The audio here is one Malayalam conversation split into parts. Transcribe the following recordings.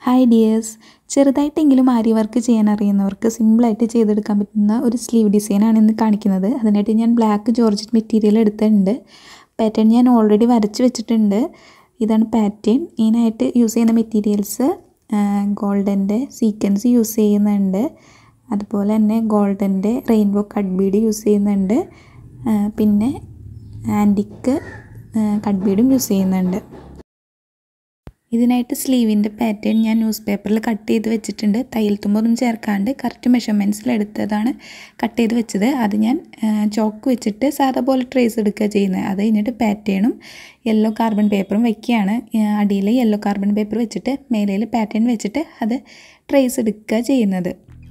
ഹായ് ഡിയേഴ്സ് ചെറുതായിട്ടെങ്കിലും ആരി വർക്ക് ചെയ്യാൻ അറിയുന്നവർക്ക് സിമ്പിളായിട്ട് ചെയ്തെടുക്കാൻ പറ്റുന്ന ഒരു സ്ലീവ് ഡിസൈനാണ് ഇന്ന് കാണിക്കുന്നത് അതിനായിട്ട് ഞാൻ ബ്ലാക്ക് ജോർജറ്റ് മെറ്റീരിയൽ എടുത്തിട്ടുണ്ട് പാറ്റേൺ ഞാൻ ഓൾറെഡി വരച്ച് വെച്ചിട്ടുണ്ട് ഇതാണ് പാറ്റേൺ ഇതിനായിട്ട് യൂസ് ചെയ്യുന്ന മെറ്റീരിയൽസ് ഗോൾഡൻ്റെ സീക്വൻസ് യൂസ് ചെയ്യുന്നുണ്ട് അതുപോലെ തന്നെ ഗോൾഡൻ്റെ റെയിൻബോ കട്ട് ബീഡ് യൂസ് ചെയ്യുന്നുണ്ട് പിന്നെ ആൻറ്റിക്ക് കട്ട് ബീഡും യൂസ് ചെയ്യുന്നുണ്ട് ഇതിനായിട്ട് സ്ലീവിൻ്റെ പാറ്റേൺ ഞാൻ ന്യൂസ് പേപ്പറിൽ കട്ട് ചെയ്ത് വെച്ചിട്ടുണ്ട് തയ്യൽ തുമ്പൊന്നും ചേർക്കാണ്ട് കറക്റ്റ് മെഷർമെൻറ്റ്സിൽ എടുത്തതാണ് കട്ട് ചെയ്ത് വെച്ചത് അത് ഞാൻ ചോക്ക് വെച്ചിട്ട് സാധാ പോലെ ട്രേസ് എടുക്കുക ചെയ്യുന്നത് അത് കഴിഞ്ഞിട്ട് പാറ്റേണും യെല്ലോ കാർബൺ പേപ്പറും വയ്ക്കുകയാണ് അടിയിൽ യെല്ലോ കാർബൺ പേപ്പർ വെച്ചിട്ട് മേലയിൽ പാറ്റേൺ വെച്ചിട്ട് അത് ട്രേസ് എടുക്കുക ചെയ്യുന്നത്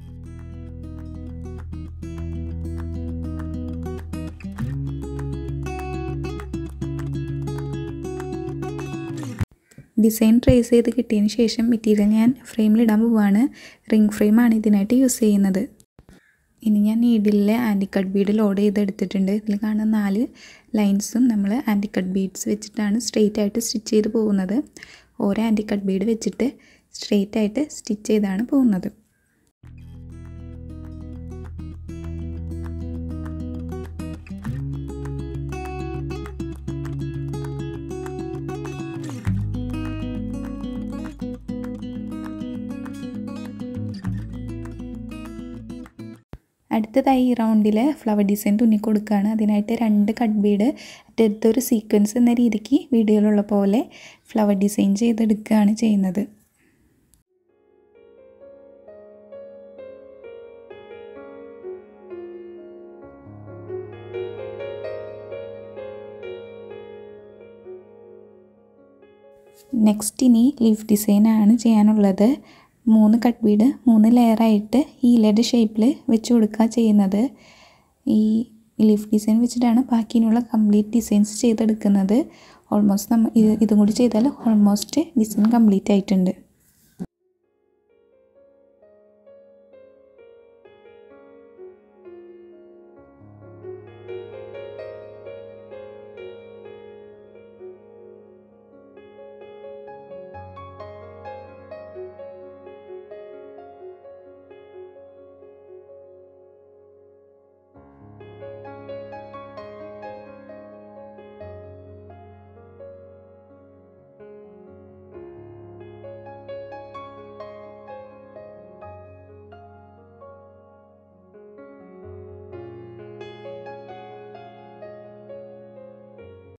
ഡിസൈൻ ട്രേസ് ചെയ്ത് കിട്ടിയതിന് ശേഷം മെറ്റീരിയൽ ഞാൻ ഫ്രെയിമിലിടാൻ പോവുകയാണ് റിംഗ് ഫ്രെയിമാണ് ഇതിനായിട്ട് യൂസ് ചെയ്യുന്നത് ഇനി ഞാൻ നീഡിലെ ആൻറ്റി കട്ട് ബീഡ് ലോഡ് ചെയ്തെടുത്തിട്ടുണ്ട് ഇതിൽ കാണുന്ന നാല് ലൈൻസും നമ്മൾ ആൻറ്റി കട്ട് ബീഡ്സ് വെച്ചിട്ടാണ് സ്ട്രെയിറ്റ് ആയിട്ട് സ്റ്റിച്ച് ചെയ്ത് പോകുന്നത് ഓരോ ആൻറ്റി കട്ട് ബീഡ് വെച്ചിട്ട് സ്ട്രെയിറ്റ് ആയിട്ട് സ്റ്റിച്ച് ചെയ്താണ് പോകുന്നത് അടുത്തതായി ഈ റൗണ്ടിൽ ഫ്ലവർ ഡിസൈൻ തുന്നി കൊടുക്കുകയാണ് അതിനായിട്ട് രണ്ട് കട്ട് ബീഡ് അടുത്തൊരു സീക്വൻസ് എന്ന രീതിക്ക് വീഡിയോയിലുള്ള പോലെ ഫ്ലവർ ഡിസൈൻ ചെയ്തെടുക്കുകയാണ് ചെയ്യുന്നത് നെക്സ്റ്റ് ഇനി ലീഫ് ഡിസൈനാണ് ചെയ്യാനുള്ളത് മൂന്ന് കട്ട് ബീഡ് മൂന്ന് ലെയറായിട്ട് ഈ ഇലയുടെ ഷേപ്പിൽ വെച്ച് കൊടുക്കുക ചെയ്യുന്നത് ഈ ലീഫ് ഡിസൈൻ വെച്ചിട്ടാണ് ബാക്കിയുള്ള കംപ്ലീറ്റ് ഡിസൈൻസ് ചെയ്തെടുക്കുന്നത് ഓൾമോസ്റ്റ് നമ്മൾ ഇതും കൂടി ചെയ്താൽ ഓൾമോസ്റ്റ് ഡിസൈൻ കംപ്ലീറ്റ് ആയിട്ടുണ്ട്